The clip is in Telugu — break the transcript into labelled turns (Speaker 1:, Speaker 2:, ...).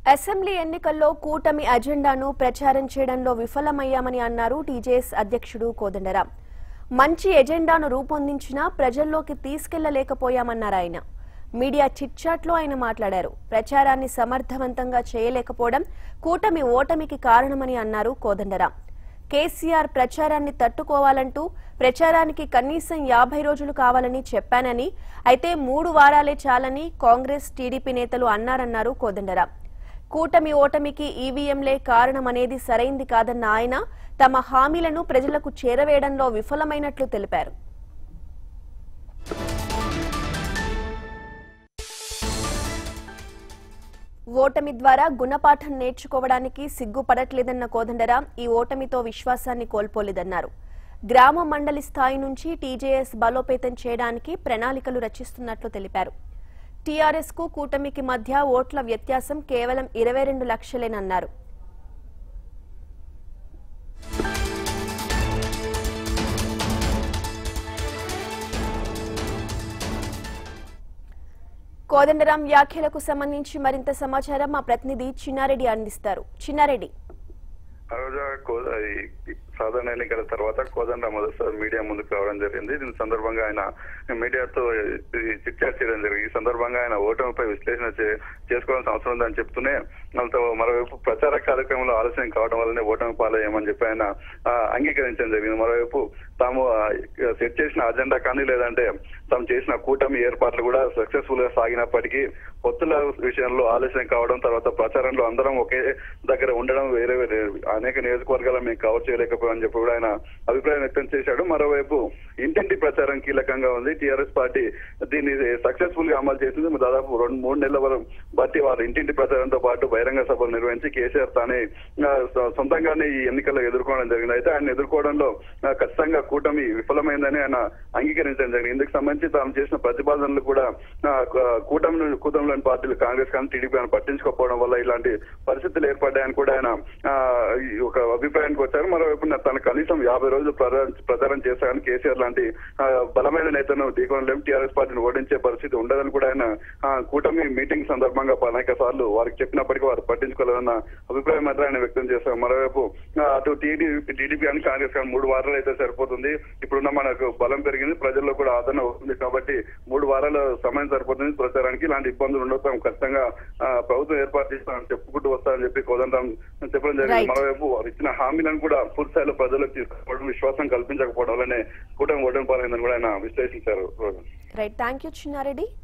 Speaker 1: అసెంబ్లీ ఎన్నికల్లో కూటమి అజెండాను ప్రచారం చేయడంలో విఫలమయ్యామని అన్నారు టీజేఎస్ అధ్యక్షుడు కోదండరాం మంచి ఎజెండాను రూపొందించినా ప్రజల్లోకి తీసుకెళ్లలేకపోయామన్నారు ఆయన మీడియా చిట్చాట్లో ఆయన మాట్లాడారు ప్రచారాన్ని సమర్థవంతంగా చేయలేకపోవడం కూటమి ఓటమికి కారణమని అన్నారు కోదండరాం కేసీఆర్ ప్రచారాన్ని తట్టుకోవాలంటూ ప్రచారానికి కనీసం యాభై రోజులు కావాలని చెప్పానని అయితే మూడు వారాలే చాలని కాంగ్రెస్ టీడీపీ నేతలు అన్నారన్నారు కోదండరాం కూటమి ఓటమికి ఈవీఎంలే కారణమనేది సరైంది కాదన్న ఆయన తమ హామీలను ప్రజలకు చేరవేయడంలో విఫలమైనట్లు తెలిపారు ఓటమి ద్వారా గుణపాఠం నేర్చుకోవడానికి సిగ్గుపడట్లేదన్న కోదండరాం ఈ ఓటమితో విశ్వాసాన్ని కోల్పోలేదన్నారు గ్రామ మండలి స్థాయి నుంచి టీజేఎస్ బలోపేతం చేయడానికి ప్రణాళికలు రచిస్తున్నట్లు తెలిపారు టీఆర్ఎస్ కు కూటమికి మధ్య ఓట్ల వ్యత్యాసం కేవలం ఇరవై రెండు లక్షలేనన్నారు కోదండరాం వ్యాఖ్యలకు సంబంధించి మరింత సమాచారం మా ప్రతినిధి చిన్నారెడ్డి అందిస్తారు చిన్నారెడ్డి
Speaker 2: ఆ రోజు కో- ఈ సాధారణ ఎన్నికల తర్వాత కోదండ మొదటిసారి మీడియా ముందుకు రావడం జరిగింది దీని సందర్భంగా ఆయన మీడియాతో చిట్చాట్ చేయడం జరిగింది ఈ సందర్భంగా ఆయన ఓటమిపై విశ్లేషణ చే- చేసుకోవాల్సిన అవసరం ఉందని చెప్తూనే వాళ్ళతో మరోవైపు ప్రచార కార్యక్రమంలో ఆలస్యం కావడం వల్లనే ఓటమి పాలయ్యామని చెప్పి ఆయన ఆ, అంగీకరించడం జరిగింది మరోవైపు తాము ఆ, సెట్ చేసిన అజెండా కానీ లేదంటే తాము చేసిన కూటమి ఏర్పాట్లు కూడా సక్సెస్ఫుల్ గా సాగినప్పటికీ పొత్తుల విషయంలో ఆలస్యం కావడం తర్వాత ప్రచారంలో అందరం ఒకే దగ్గర ఉండడం వేరే వేరే అనేక నియోజకవర్గాలు మేము కవర్ చేయలేకపోయామని చెప్పి కూడా ఆయన అభిప్రాయం వ్యక్తం చేశాడు మరోవైపు ఇంటింటి ప్రచారం కీలకంగా ఉంది టీఆర్ఎస్ పార్టీ దీన్ని సక్సెస్ఫుల్ గా అమలు చేసింది దాదాపు రెండు మూడు నెలల వరకు బట్టి వారు ఇంటింటి ప్రచారంతో పాటు బహిరంగ సభలు నిర్వహించి కేసీఆర్ తానే ఆ, సొ- సొంతంగానే ఈ ఎన్నికల్లో ఎదుర్కోవడం జరిగింది అయితే ఆయన ఎదుర్కోవడంలో ఆ, ఖచ్చితంగా కూటమి విఫలమైందని ఆయన అంగీకరించడం జరిగింది ఇందుకు సంబంధించి తాము చేసిన ప్రతిపాదనలు కూడా ఆ, క- కూటమి నుండి- కూటమిలోని పార్టీలు కాంగ్రెస్ కానీ టీడీపీ కానీ పట్టించుకోకపోవడం వల్ల ఇలాంటి పరిస్థితులు ఏర్పడ్డాయని కూడా ఆయన ఆ, ఈ ఒక అభిప్రాయానికి వచ్చారు మరోవైపు నా- తన కనీసం యాభై రోజులు ప్రచారం ప్రచారం చేశారని కేసీఆర్ లాంటి ఆ, బలమైన నేతను ఢీకొనలేం టీఆర్ఎస్ పార్టీని ఓడించే పరిస్థితి ఉండదని కూడా ఆయన ఆ, కూటమి మీటింగ్ సందర్భంగా అనేక సార్లు వారికి చెప్పినప్పటికీ వారు పట్టించుకోలేదన్న అభిప్రాయం మాత్రం ఆయన వ్యక్తం చేశారు మరోవైపు ఆ, అటు టీడీపీ టీడీపీ అని కాంగ్రెస్ కానీ మూడు వారాలు అయితే సరిపోతుంది ఇప్పుడున్న మనకు బలం పెరిగింది ప్రజల్లో కూడా ఆదరణ వస్తుంది కాబట్టి మూడు వారాల సమయం సరిపోతుంది ప్రచారానికి ఇలాంటి ఇబ్బందులు ఉండవు తాము ఖచ్చితంగా ఆ, ప్రభుత్వం ఏర్పాటు చేస్తామని చెప్పుకుంటూ వస్తామని చెప్పి కోదండం చెప్పడం జరిగింది
Speaker 1: Right.
Speaker 2: మరోవైపు వారు ఇచ్చిన హామీలను కూడా పూర్తి స్థాయిలో ప్రజలకు తీసుకోవడం విశ్వాసం కల్పించకపోవడం వల్లనే కూటమి ఓటమి పాలైందని కూడా ఆయన విశ్లేషించారు రోజు
Speaker 1: రైట్ థ్యాంక్ యూ చిన్నారెడ్డి